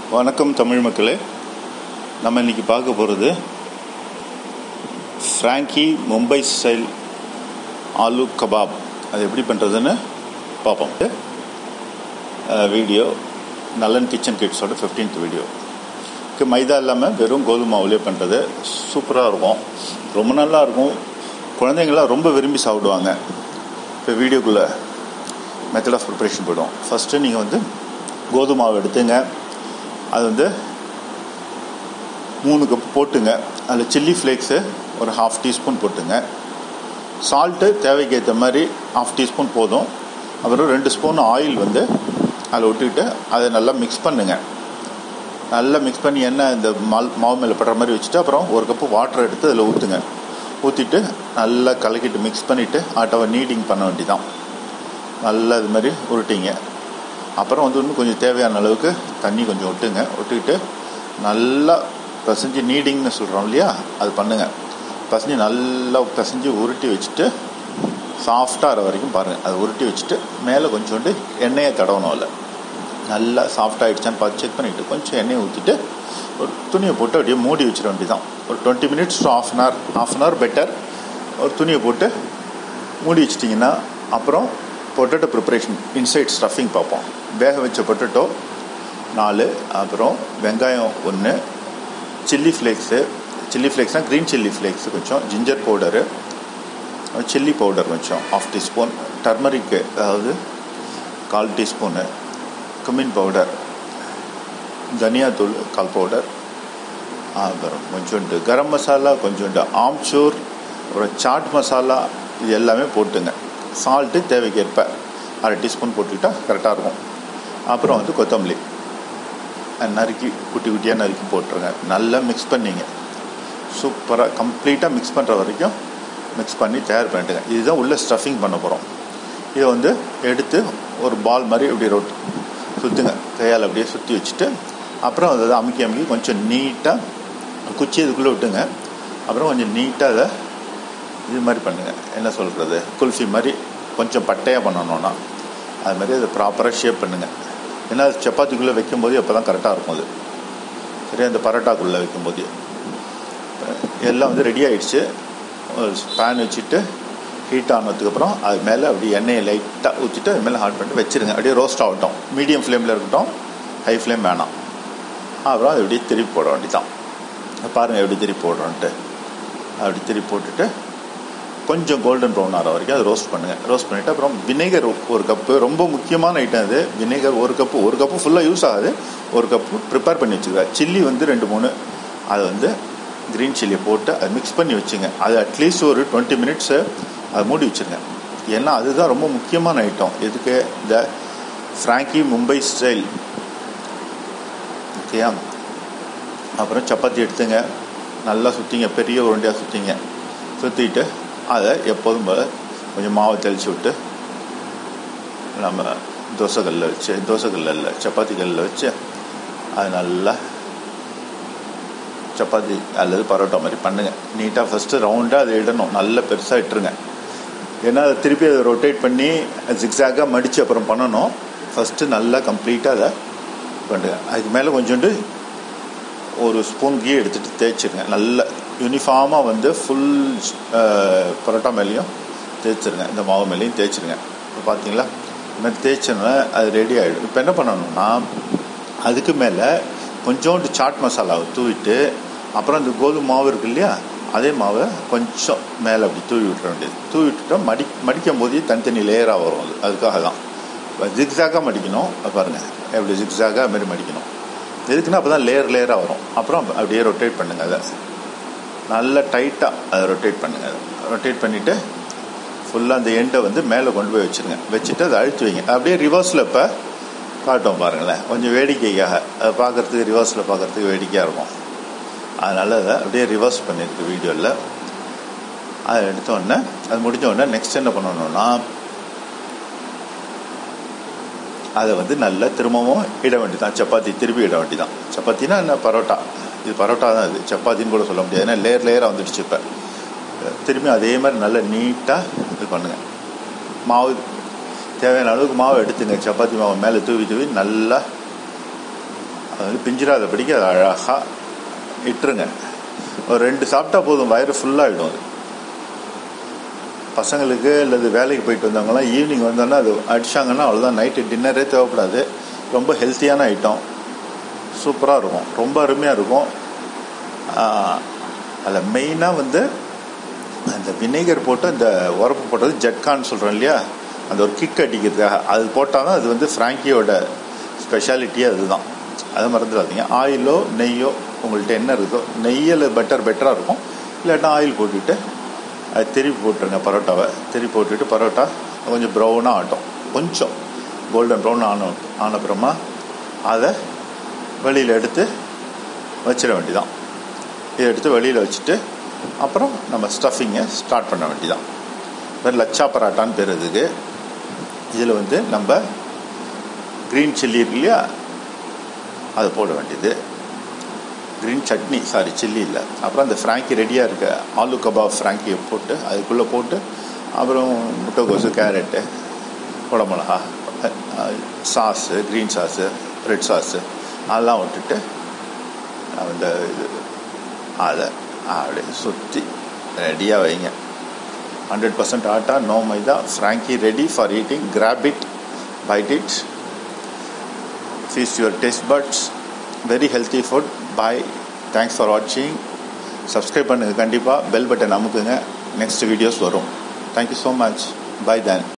வணக்கம் தமிழ் மக்களே நம்ம இன்னைக்கு பார்க்க போகிறது ஃப்ராங்கி மும்பை ஸ்டைல் ஆலு கபாப் அது எப்படி பண்ணுறதுன்னு பார்ப்போம் வீடியோ நலன் கிச்சன் கிட்ஸோட ஃபிஃப்டீன்த் வீடியோ மைதா இல்லாமல் வெறும் கோதுமை மாவுலேயே பண்ணுறது சூப்பராக இருக்கும் ரொம்ப நல்லா இருக்கும் குழந்தைங்களாம் ரொம்ப விரும்பி சாப்பிடுவாங்க இப்போ வீடியோக்குள்ளே மெத்தட் ஆஃப் ப்ரிப்பரேஷன் போய்டும் ஃபஸ்ட்டு நீங்கள் வந்து கோதுமை மாவு எடுத்துங்க அது வந்து மூணு கப் போட்டுங்க அதில் சில்லி ஃப்ளேக்ஸு ஒரு ஹாஃப் டீஸ்பூன் போட்டுங்க சால்ட்டு தேவைக்கு ஏற்ற மாதிரி ஹாஃப் டீஸ்பூன் போதும் அப்புறம் ரெண்டு ஸ்பூன் ஆயில் வந்து அதில் விட்டுக்கிட்டு அதை நல்லா மிக்ஸ் பண்ணுங்க நல்லா மிக்ஸ் பண்ணி எண்ணெய் இந்த மால் மாவு மேலே படுற மாதிரி வச்சுட்டு அப்புறம் ஒரு கப்பு வாட்டர் எடுத்து அதில் ஊற்றுங்க ஊற்றிட்டு நல்லா கலக்கிட்டு மிக்ஸ் பண்ணிவிட்டு ஆட்டோவை நீடிங் பண்ண வேண்டியதான் நல்லா இது மாதிரி உருட்டிங்க அப்புறம் வந்து இன்னும் கொஞ்சம் தேவையான அளவுக்கு தண்ணி கொஞ்சம் விட்டுங்க விட்டுக்கிட்டு நல்லா பிசைஞ்சு நீடிங்னு சொல்கிறோம் இல்லையா அது பண்ணுங்கள் பிசைஞ்சு நல்லா பிசைஞ்சு உருட்டி வச்சுட்டு சாஃப்டாகிற வரைக்கும் பாருங்கள் அதை உருட்டி வச்சுட்டு மேலே கொஞ்சோண்டு எண்ணெயை தடவணும் இல்லை நல்லா சாஃப்டாகிடுச்சான்னு பார்த்து செக் பண்ணிவிட்டு கொஞ்சம் எண்ணெயை ஊற்றிட்டு ஒரு துணியை போட்டு அப்படியே மூடி வச்சிட வேண்டியதான் ஒரு twenty minutes to half an hour half an hour better ஒரு துணியை போட்டு மூடி வச்சிட்டிங்கன்னா அப்புறம் பொட்டேட்டோ ப்ரிப்பரேஷன் இன்சைட் ஸ்டஃபிங் பார்ப்போம் வேக வச்ச பொட்டேட்டோ நாலு அப்புறம் வெங்காயம் ஒன்று சில்லி ஃப்ளேக்ஸு சில்லி ஃப்ளேக்ஸ்னால் க்ரீன் சில்லி ஃப்ளேக்ஸ் கொஞ்சம் ஜிஞ்சர் பவுடரு சில்லி பவுடர் கொஞ்சம் ஆஃப் டீஸ்பூன் டர்மரிக்கு அதாவது கால் டீஸ்பூனு குமின் பவுடர் தனியாத்தூள் கால் பவுடர் அப்புறம் கொஞ்சோண்டு கரம் மசாலா கொஞ்சோண்டு ஆம்ச்சூர் அப்புறம் சாட் மசாலா இது எல்லாமே போட்டுங்க சால்ட்டு தேவைக்கேற்ப அரை டீஸ்பூன் போட்டுக்கிட்டால் கரெக்டாக இருக்கும் அப்புறம் வந்து கொத்தமல்லி நறுக்கி குட்டி குட்டியாக நறுக்கி போட்டுருங்க நல்லா மிக்ஸ் பண்ணிங்க சூப்பராக கம்ப்ளீட்டாக மிக்ஸ் பண்ணுற வரைக்கும் மிக்ஸ் பண்ணி தயார் பண்ணிட்டுங்க இதுதான் உள்ளே ஸ்டஃபிங் பண்ண போகிறோம் இதை வந்து எடுத்து ஒரு பால் மாதிரி இப்படி ரொட் சுற்றுங்க கையால் அப்படியே சுற்றி வச்சுட்டு அப்புறம் அதை அமுக்கி அமுக்கி கொஞ்சம் நீட்டாக குச்சி இதுக்குள்ளே விட்டுங்க அப்புறம் கொஞ்சம் நீட்டாக அதை இது மாதிரி பண்ணுங்கள் என்ன சொல்கிறது குல்ஃபி மாதிரி கொஞ்சம் பட்டையாக பண்ணணுன்னா அது மாதிரி அதை ப்ராப்பராக ஷேப் பண்ணுங்கள் ஏன்னா அது சப்பாத்திக்குள்ளே வைக்கும்போது அப்போ தான் கரெக்டாக இருக்கும் அது சரி அந்த பரோட்டாக்குள்ளே வைக்கும்போது எல்லாம் வந்து ரெடி ஆகிடுச்சு ஒரு பேன் வச்சுட்டு ஹீட் ஆனதுக்கப்புறம் அது மேலே அப்படி எண்ணெயை லைட்டாக ஊற்றிட்டு அது மேலே ஹாட் பண்ணிட்டு வச்சுருங்க அப்படியே ரோஸ்ட் ஆகட்டும் மீடியம் ஃப்ளேமில் இருக்கட்டும் ஹை ஃப்ளேம் வேணாம் அப்புறம் அது அப்படியே திருப்பி போட வேண்டியதான் பாருங்கள் எப்படி திருப்பி போடுறோன்ட்டு அப்படி திருப்பி போட்டுட்டு கொஞ்சம் கோல்டன் ப்ரௌன் ஆகிற வரைக்கும் அதை ரோஸ்ட் பண்ணுங்கள் ரோஸ்ட் பண்ணிவிட்டு அப்புறம் வினேகர் ஒரு கப்பு ரொம்ப முக்கியமான ஐட்டம் அது வினேகர் ஒரு கப்பு ஒரு கப்பு ஃபுல்லாக யூஸ் ஆகுது ஒரு கப்பு ப்ரிப்பேர் பண்ணி வச்சுக்க சில்லி வந்து ரெண்டு மூணு அதை வந்து க்ரீன் சில்லியை போட்டு அதை மிக்ஸ் பண்ணி வச்சுங்க அது அட்லீஸ்ட் ஒரு டுவெண்ட்டி மினிட்ஸு அதை மூடி வச்சுருங்க ஏன்னா அதுதான் ரொம்ப முக்கியமான ஐட்டம் எதுக்கு இந்த ஃப்ராங்கி மும்பை ஸ்டைல் ஓகேயா அப்புறம் சப்பாத்தி எடுத்துங்க நல்லா சுற்றிங்க பெரிய உருண்டையாக சுற்றிங்க சுற்றிட்டு அதை எப்போதும் போல் கொஞ்சம் மாவை தெளித்து விட்டு நம்ம தோசைக்கல்லில் வச்சு தோசைக்கல்லில் இல்லை சப்பாத்தி கல்லில் வச்சு அது நல்லா சப்பாத்தி அல்லது பரோட்டா மாதிரி பண்ணுங்கள் நீட்டாக ஃபஸ்ட்டு ரவுண்டாக அதை இடணும் நல்ல பெருசாக இட்டுருங்க ஏன்னா அதை திருப்பி அதை ரொட்டேட் பண்ணி ஜிக்ஸாக்காக மடித்து அப்புறம் பண்ணணும் ஃபஸ்ட்டு நல்லா கம்ப்ளீட்டாக அதை பண்ணுங்க அதுக்கு மேலே கொஞ்சோண்டு ஒரு ஸ்பூன் கீ எடுத்துகிட்டு தேய்ச்சிருங்க நல்ல யூனிஃபார்மாக வந்து ஃபுல் பரோட்டா மேலேயும் தேய்ச்சிருங்க இந்த மாவு மேலேயும் தேய்ச்சிருங்க இப்போ பார்த்தீங்களா இந்த மாதிரி தேய்ச்சோன்னா அது ரெடி ஆகிடும் இப்போ என்ன பண்ணணும்னா அதுக்கு மேலே கொஞ்சோண்டு சாட் மசாலாவை தூவிட்டு அப்புறம் இந்த கோதுமை மாவு இருக்கு இல்லையா அதே மாவை கொஞ்சம் மேலே அப்படி தூவி விட்டுற வேண்டியது தூவி விட்டுட்டா மடி மடிக்கும் போதே தனித்தனி லேயராக வரும் அது அதுக்காக தான் ஜிக்ஸாக்காக மடிக்கணும் பாருங்கள் எப்படி ஜிக்ஸாக்காக அது மாதிரி மடிக்கணும் எதுக்குன்னா அப்போ தான் லேயர் லேயராக வரும் அப்புறம் அப்படியே ரொட்டேட் பண்ணுங்கள் அதை நல்லா டைட்டாக அதை ரொட்டேட் பண்ணுங்கள் அதை ரொட்டேட் பண்ணிவிட்டு ஃபுல்லாக அந்த எண்டை வந்து மேலே கொண்டு போய் வச்சுருங்க வச்சுட்டு அதை அழுத்தி வைங்க அப்படியே ரிவர்ஸில் இப்போ காட்டும் பாருங்களேன் கொஞ்சம் வேடிக்கைக்காக அதை பார்க்குறதுக்கு ரிவர்ஸில் பார்க்குறதுக்கு வேடிக்கையாக இருக்கும் அதனால் அதை அப்படியே ரிவர்ஸ் பண்ணியிருக்கு வீடியோவில் அதை எடுத்தோடனே அது முடிஞ்ச உடனே நெக்ஸ்ட் என்ன பண்ணணும்னா அதை வந்து நல்லா திரும்பவும் இட வேண்டியதான் சப்பாத்தி திருப்பி இட வேண்டியதான் சப்பாத்தினா என்ன பரோட்டா இது பரோட்டா தான் இது சப்பாத்தின்னு கூட சொல்ல முடியாது ஏன்னா லேயர் லேயராக வந்துடுச்சு இப்போ திரும்பி அதே மாதிரி நல்லா நீட்டாக இது பண்ணுங்கள் மாவு தேவையான அளவுக்கு மாவு எடுத்துங்க சப்பாத்தி மாவு மேலே தூவி தூவி நல்லா அது வந்து பிஞ்சிராதபடிக்கு அதை அழகாக இட்டுருங்க ஒரு ரெண்டு சாப்பிட்டா போதும் வயிறு ஃபுல்லாகிடும் அது பசங்களுக்கு அல்லது வேலைக்கு போயிட்டு வந்தவங்களாம் ஈவினிங் வந்தோன்னா அது அடிச்சாங்கன்னா அவ்வளோதான் நைட்டு டின்னரே தேவைப்படாது ரொம்ப ஹெல்த்தியான ஐட்டம் சூப்பராக இருக்கும் ரொம்ப அருமையாக இருக்கும் அதில் மெயினாக வந்து அந்த வினேகர் போட்டு இந்த உரப்பு போட்டது ஜட்கான்னு சொல்கிறோம் இல்லையா அந்த ஒரு கிக் அடிக்கிறதுக்காக அது போட்டால் தான் அது வந்து ஃப்ராங்கியோட ஸ்பெஷாலிட்டியே அதுதான் அதை மறந்துடாதீங்க ஆயிலோ நெய்யோ உங்கள்கிட்ட என்ன இருக்கோ நெய்யில் பெட்டர் பெட்டராக இருக்கும் இல்லாட்டா ஆயில் போட்டுட்டு அது திருப்பி போட்டுருங்க பரோட்டாவை திருப்பி போட்டுட்டு பரோட்டா கொஞ்சம் ப்ரௌனாக ஆட்டும் கொஞ்சம் கோல்டன் ப்ரௌன் ஆன ஆனப்புறமா அதை வெளியில் எடுத்து வச்சிட வேண்டியதான் இதை எடுத்து வெளியில் வச்சுட்டு அப்புறம் நம்ம ஸ்டஃபிங்கை ஸ்டார்ட் பண்ண வேண்டியதான் பேர் லச்சா பராட்டான்னு பேர் இதுக்கு இதில் வந்து நம்ம க்ரீன் சில்லி இருக்கு இல்லையா அதை போட வேண்டியது க்ரீன் சட்னி சாரி சில்லி இல்லை அப்புறம் அந்த ஃப்ராங்கி ரெடியாக இருக்க ஆலு கபாப் ஃப்ராங்கியை போட்டு அதுக்குள்ளே போட்டு அப்புறம் முட்டைக்கோசு கேரட்டு குடமிளகா sauce green sauce red sauce அதெல்லாம் விட்டுட்டு அந்த இது அதை அப்படியே சுற்றி ரெடியாக வைங்க hundred percent atta no maida frankie ready for eating grab it bite it feast your taste buds very healthy food bye thanks for வாட்சிங் சப்ஸ்கிரைப் பண்ணுங்கள் கண்டிப்பாக பெல் பட்டன் அமுக்குங்க நெக்ஸ்ட் வீடியோஸ் வரும் தேங்க்யூ ஸோ மச் பை தேன்